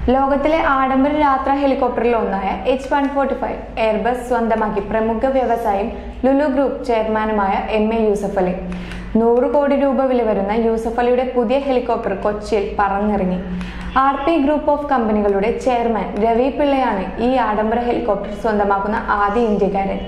ലോകത്തിലെ ആഡംബര യാത്രാ ഹെലികോപ്റ്ററിൽ ഒന്നായ H one forty five Airbus സ്വന്തമാക്കി പ്രമുഖ വ്യവസായിയും ലുലു ഗ്രൂപ്പ് ചെയർമാനുമായ എം എ യൂസഫ് അലി നൂറ് കോടി രൂപ വില വരുന്ന യൂസഫ് അലിയുടെ പുതിയ ഹെലികോപ്റ്റർ കൊച്ചിയിൽ പറന്നിറങ്ങി ആർ പി ഗ്രൂപ്പ് ഓഫ് കമ്പനികളുടെ ചെയർമാൻ രവി പിള്ളയാണ് ഈ ആഡംബര ഹെലികോപ്റ്റർ സ്വന്തമാക്കുന്ന ആദ്യ ഇന്ത്യക്കാരൻ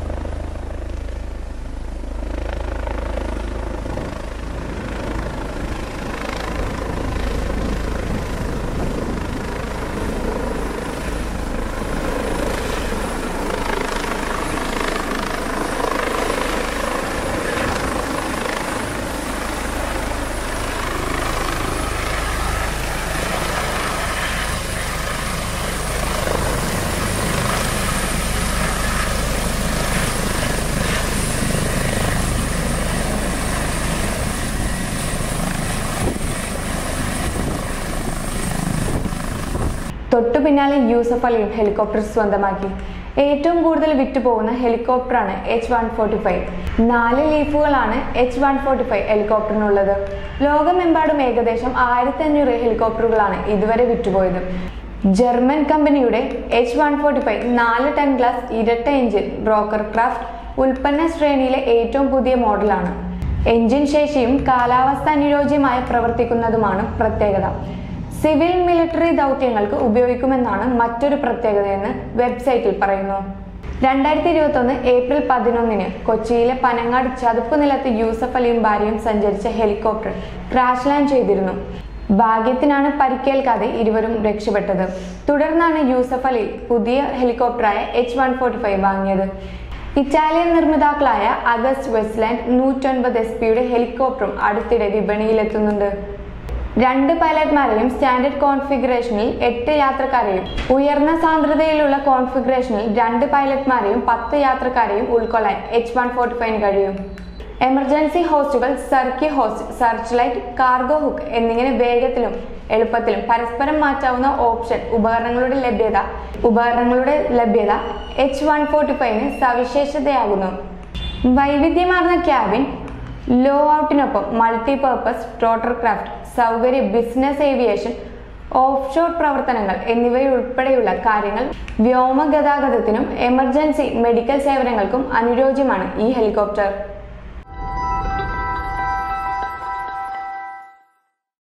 തൊട്ടു പിന്നാലെ യൂസഫ് അലിയും ഹെലികോപ്റ്റർ സ്വന്തമാക്കി ഏറ്റവും കൂടുതൽ വിറ്റുപോകുന്ന ഹെലികോപ്റ്ററാണ് എച്ച് വൺ ഫോർട്ടി ഫൈവ് നാല് ലീഫുകളാണ് എച്ച് വൺ ഫോർട്ടി ഫൈവ് ഹെലികോപ്റ്ററിനുള്ളത് ലോകമെമ്പാടും ഏകദേശം ആയിരത്തി അഞ്ഞൂറ് ഹെലികോപ്റ്ററുകളാണ് ഇതുവരെ വിറ്റുപോയത് ജർമ്മൻ കമ്പനിയുടെ എച്ച് വൺ ഫോർട്ടി ഫൈവ് നാല് ടൺ ഗ്ലാസ് ഇരട്ട എഞ്ചിൻ ബ്രോക്കർ ക്രാഫ്റ്റ് ഉൽപ്പന്ന ശ്രേണിയിലെ ഏറ്റവും പുതിയ മോഡലാണ് എഞ്ചിൻ ശേഷിയും കാലാവസ്ഥ അനുയോജ്യമായി പ്രവർത്തിക്കുന്നതുമാണ് പ്രത്യേകത സിവിൽ മിലിറ്ററി ദൗത്യങ്ങൾക്ക് ഉപയോഗിക്കുമെന്നാണ് മറ്റൊരു പ്രത്യേകതയെന്ന് വെബ്സൈറ്റിൽ പറയുന്നു രണ്ടായിരത്തി ഇരുപത്തൊന്ന് ഏപ്രിൽ പതിനൊന്നിന് കൊച്ചിയിലെ പനങ്ങാട് ചതുപ്പ് നിലത്ത് യൂസഫ് അലിയും ഭാര്യയും സഞ്ചരിച്ച ഹെലികോപ്റ്റർ ക്രാഷ് ലാൻഡ് ചെയ്തിരുന്നു ഭാഗ്യത്തിനാണ് പരിക്കേൽക്കാതെ ഇരുവരും രക്ഷപ്പെട്ടത് തുടർന്നാണ് യൂസഫ് അലി പുതിയ ഹെലികോപ്റ്ററായ എച്ച് വൺ ഫോർട്ടി ഫൈവ് വാങ്ങിയത് ഇറ്റാലിയൻ നിർമ്മിതാക്കളായ അഗസ്റ്റ് വെസ്റ്റ്ലാൻഡ് നൂറ്റൊൻപത് എസ് പിയുടെ ഹെലികോപ്റ്ററും അടുത്തിടെ വിപണിയിലെത്തുന്നുണ്ട് രണ്ട് പൈലറ്റ്മാരെയും സ്റ്റാൻഡേർഡ് കോൺഫിഗറേഷനിൽ എട്ട് യാത്രക്കാരെയും ഉയർന്ന സാന്ദ്രതയിലുള്ള കോൺഫിഗറേഷനിൽ രണ്ട് പൈലറ്റ്മാരെയും പത്ത് യാത്രക്കാരെയും ഉൾക്കൊള്ളാൻ എച്ച് വൺ ഫോർട്ടി ഫൈവിന് കഴിയും എമർജൻസി ഹോസ്റ്റുകൾ സർക്കി hoist search light cargo hook എന്നിങ്ങനെ വേഗത്തിലും എളുപ്പത്തിലും പരസ്പരം മാറ്റാവുന്ന ഓപ്ഷൻ ഉപകരണങ്ങളുടെ ലഭ്യത ഉപകരണങ്ങളുടെ ലഭ്യത എച്ച് വൺ ഫോർട്ടി ഫൈവിന് സവിശേഷതയാകുന്നു വൈവിധ്യമാർന്ന ക്യാബിൻ ലോ ഔട്ടിനൊപ്പം മൾട്ടിപർപ്പസ് റോട്ടർ ക്രാഫ്റ്റ് സൗകര്യ ബിസിനസ് ഏവിയേഷൻ ഓഫ് ഷോർ പ്രവർത്തനങ്ങൾ എന്നിവയുൾപ്പെടെയുള്ള കാര്യങ്ങൾ വ്യോമ ഗതാഗതത്തിനും എമർജൻസി മെഡിക്കൽ സേവനങ്ങൾക്കും അനുയോജ്യമാണ് ഈ ഹെലികോപ്റ്റർ